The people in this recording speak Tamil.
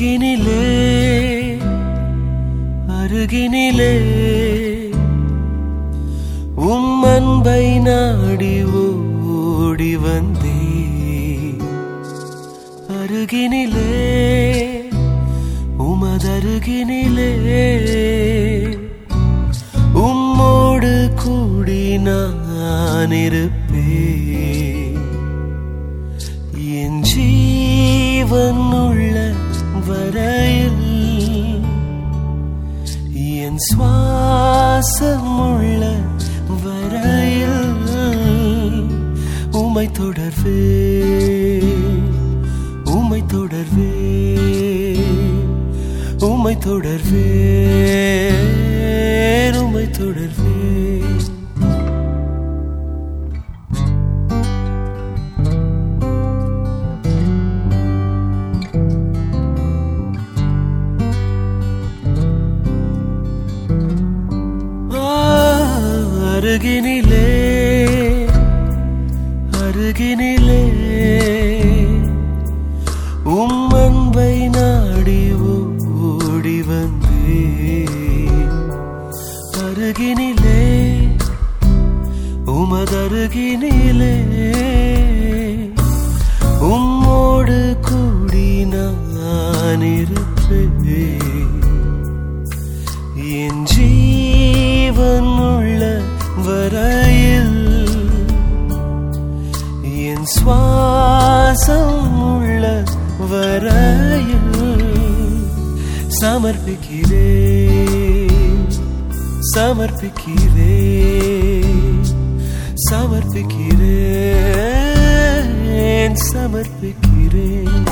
அருகினிலே அருகினிலே உம் அன்பை நாடி ஓடி வந்தே அருகினிலே உமதருகினிலே உம்மோடு கூடி நான் இருப்பேன் என் ஜீவன் உள்ள வரையில் என் சுவாசம் உள்ள வரையில் உமை தொடர்வே உமை தொடர்வே உமை தொடர்வே உமை தொடர்வே ஆ, அருகினிலே அருகினிலே உம் அன்பை நாடி ஓடி வந்தே அருகினிலே உமதருகினிலே உம்மோடு கூடி நான் இருப்பேன் என் ஜீவன் உள்ள வரையில் என் சுவாசம் உள்ள வரையில் சமர்ப்பிக்கிறேன் சமர்ப்பிக்கிறேன் சமர்ப்பிக்கிறேன் சமர்ப்பிக்கிறேன்